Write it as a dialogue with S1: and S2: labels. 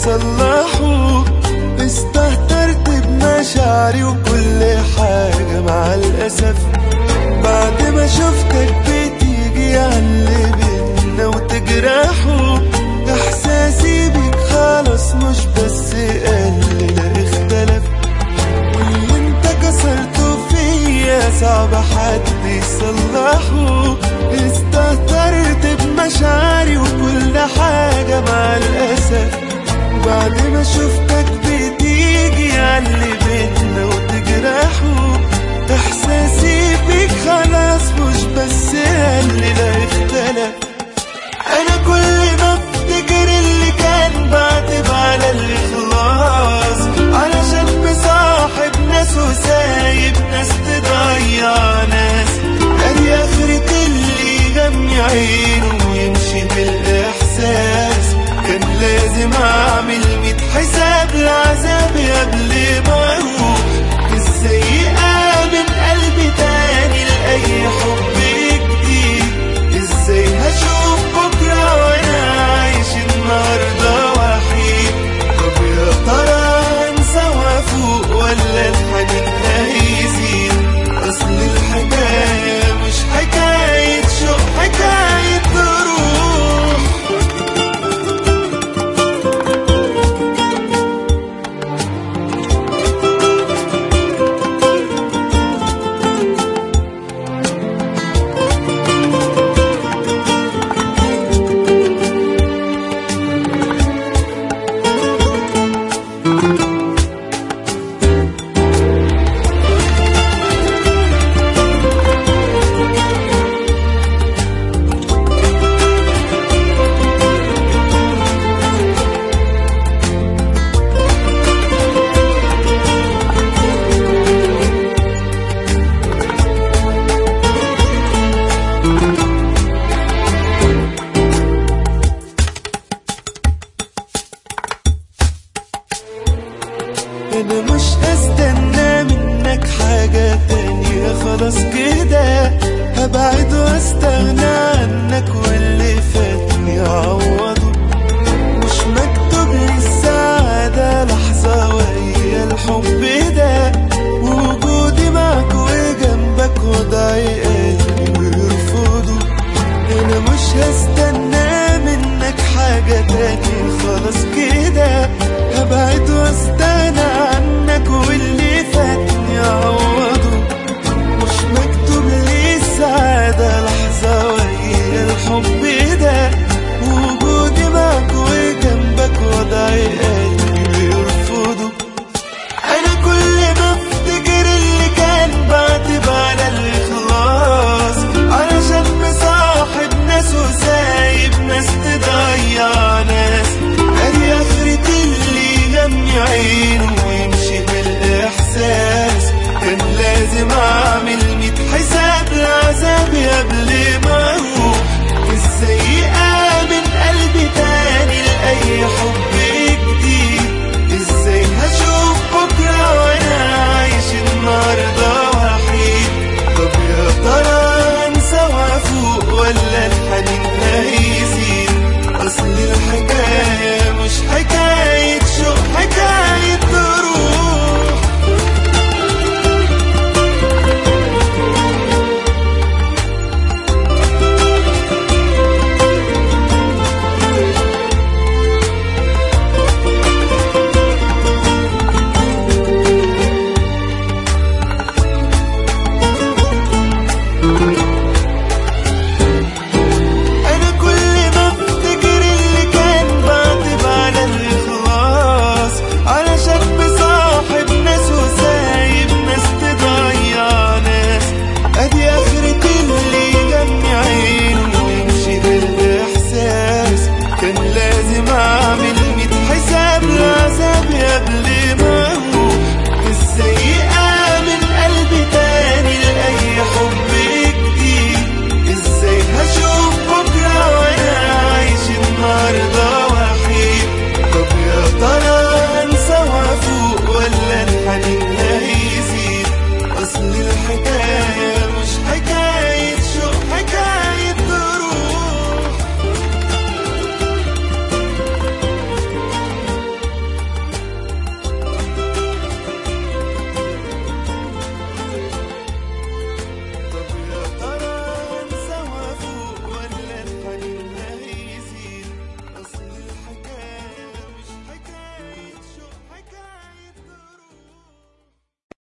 S1: يصلحوك استهترت بمشاعري وكل حاجة مع الأسف بعد ما شفتك بتيجي عاللي بينا وتجرحه إحساسي بيك خلاص مش بس قل ده اختلف واللي انت كسرته فيا صعب حد يصلحه استهترت بمشاعري وكل حاجة مع الأسف بعد ما شفتك بتيجي عاللي بينا وتجرحه إحساسي بيك خلاص مش بس قل لا اختلف أنا كل ما افتكر اللي كان بعتب على الإخلاص علشان مصاحب ناس وسايب ناس تضيع ناس أدي آخرة اللي يغمي عينه ويمشي بالإحساس كان لازم أعمل ميت حساب لعذابي قبل